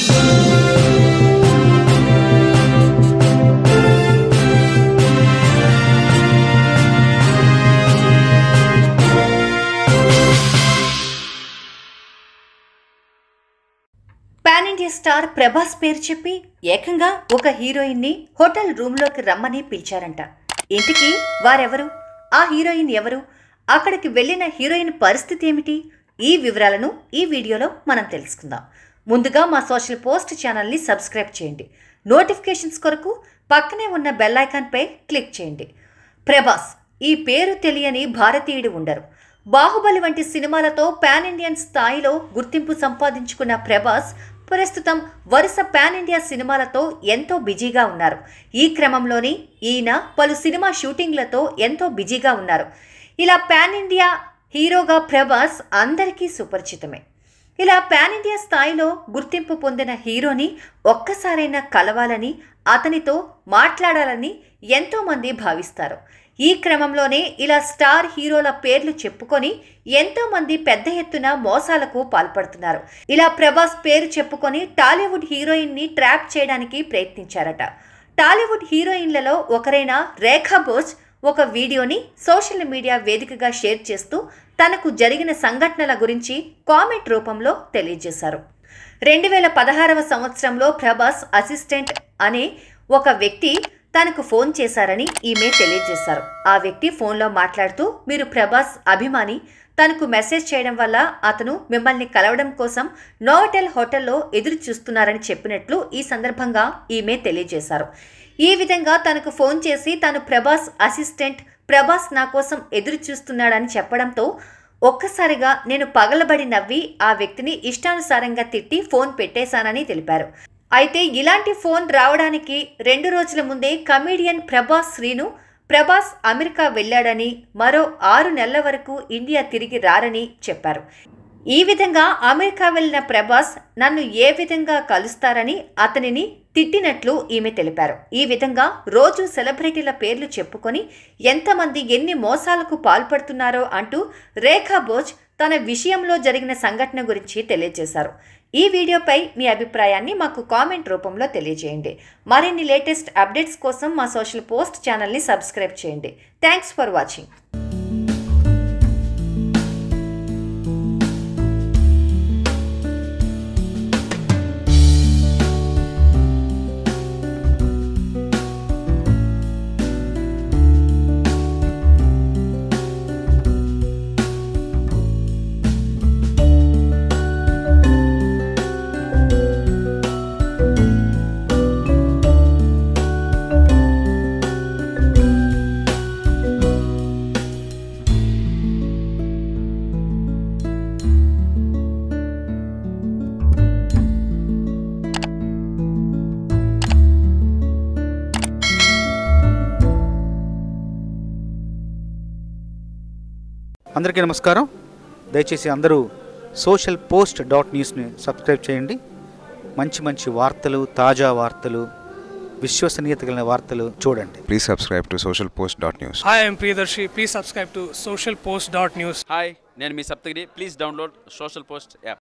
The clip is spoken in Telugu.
పాన్ ఇండియా స్టార్ ప్రభాస్ పేరు చెప్పి ఏకంగా ఒక హీరోయిన్ని హోటల్ రూమ్లోకి రమ్మని పిలిచారంట ఇంటికి వారెవరు ఆ హీరోయిన్ ఎవరు అక్కడికి వెళ్ళిన హీరోయిన్ పరిస్థితి ఏమిటి ఈ వివరాలను ఈ వీడియోలో మనం తెలుసుకుందాం ముందుగా మా సోషల్ పోస్ట్ ఛానల్ని సబ్స్క్రైబ్ చేయండి నోటిఫికేషన్స్ కొరకు పక్కనే ఉన్న బెల్ ఐకాన్పై క్లిక్ చేయండి ప్రభాస్ ఈ పేరు తెలియని భారతీయుడు ఉండరు బాహుబలి వంటి సినిమాలతో పాన్ ఇండియన్ స్థాయిలో గుర్తింపు సంపాదించుకున్న ప్రభాస్ ప్రస్తుతం వరుస పాన్ ఇండియా సినిమాలతో ఎంతో బిజీగా ఉన్నారు ఈ క్రమంలోని ఈయన పలు సినిమా షూటింగ్లతో ఎంతో బిజీగా ఉన్నారు ఇలా పాన్ ఇండియా హీరోగా ప్రభాస్ అందరికీ సుపరిచితమే ఇలా పాన్ ఇండియా స్థాయిలో గుర్తింపు పొందిన హీరోని ఒక్కసారైనా కలవాలని అతనితో మాట్లాడాలని ఎంతోమంది భావిస్తారు ఈ క్రమంలోనే ఇలా స్టార్ హీరోల పేర్లు చెప్పుకొని ఎంతోమంది పెద్ద ఎత్తున మోసాలకు పాల్పడుతున్నారు ఇలా ప్రభాస్ పేరు చెప్పుకొని టాలీవుడ్ హీరోయిన్ని ట్రాప్ చేయడానికి ప్రయత్నించారట టాలీవుడ్ హీరోయిన్లలో ఒకరైన రేఖా బోస్ ఒక వీడియోని సోషల్ మీడియా వేదికగా షేర్ చేస్తూ తనకు జరిగిన సంఘటనల గురించి కామెంట్ రూపంలో తెలియజేశారు రెండు వేల పదహారవ సంవత్సరంలో ప్రభాస్ అసిస్టెంట్ అనే ఒక వ్యక్తి తనకు ఫోన్ చేశారని ఈమె తెలియజేశారు ఆ వ్యక్తి ఫోన్లో మాట్లాడుతూ మీరు ప్రభాస్ అభిమాని తనకు మెసేజ్ చేయడం వల్ల అతను మిమ్మల్ని కలవడం కోసం నోవటెల్ హోటల్లో ఎదురు చూస్తున్నారని చెప్పినట్లు ఈ సందర్భంగా ఈమె తెలియజేశారు ఈ విధంగా తనకు ఫోన్ చేసి తాను ప్రభాస్ అసిస్టెంట్ ప్రభాస్ నా కోసం ఎదురు చూస్తున్నాడని చెప్పడంతో ఒక్కసారిగా నేను పగలబడి నవ్వి ఆ వ్యక్తిని ఇష్టానుసారంగా తిట్టి ఫోన్ పెట్టేశానని తెలిపారు అయితే ఇలాంటి ఫోన్ రావడానికి రెండు రోజుల ముందే కమీడియన్ ప్రభాస్ శ్రీను ప్రభాస్ అమెరికా వెళ్ళాడని మరో ఆరు నెలల వరకు ఇండియా తిరిగి రారని చెప్పారు ఈ విధంగా అమెరికా వెళ్ళిన ప్రభాస్ నన్ను ఏ విధంగా కలుస్తారని అతనిని తిట్టినట్లు ఈమె తెలిపారు ఈ విధంగా రోజు సెలబ్రిటీల పేర్లు చెప్పుకొని ఎంతమంది ఎన్ని మోసాలకు పాల్పడుతున్నారో అంటూ రేఖా బోజ్ తన విషయంలో జరిగిన సంఘటన గురించి తెలియజేశారు ఈ వీడియోపై మీ అభిప్రాయాన్ని మాకు కామెంట్ రూపంలో తెలియజేయండి మరిన్ని లేటెస్ట్ అప్డేట్స్ కోసం మా సోషల్ పోస్ట్ ఛానల్ని సబ్స్క్రైబ్ చేయండి థ్యాంక్స్ ఫర్ వాచింగ్ అందరికీ నమస్కారం దయచేసి అందరూ సోషల్ పోస్ట్ డాట్ న్యూస్ని సబ్స్క్రైబ్ చేయండి మంచి మంచి వార్తలు తాజా వార్తలు విశ్వసనీయత కలిగిన వార్తలు చూడండి Please subscribe to socialpost.news. Hi, I'm Priyadarshi. Please subscribe to socialpost.news. Hi నేను మీ Saptagiri please download social post app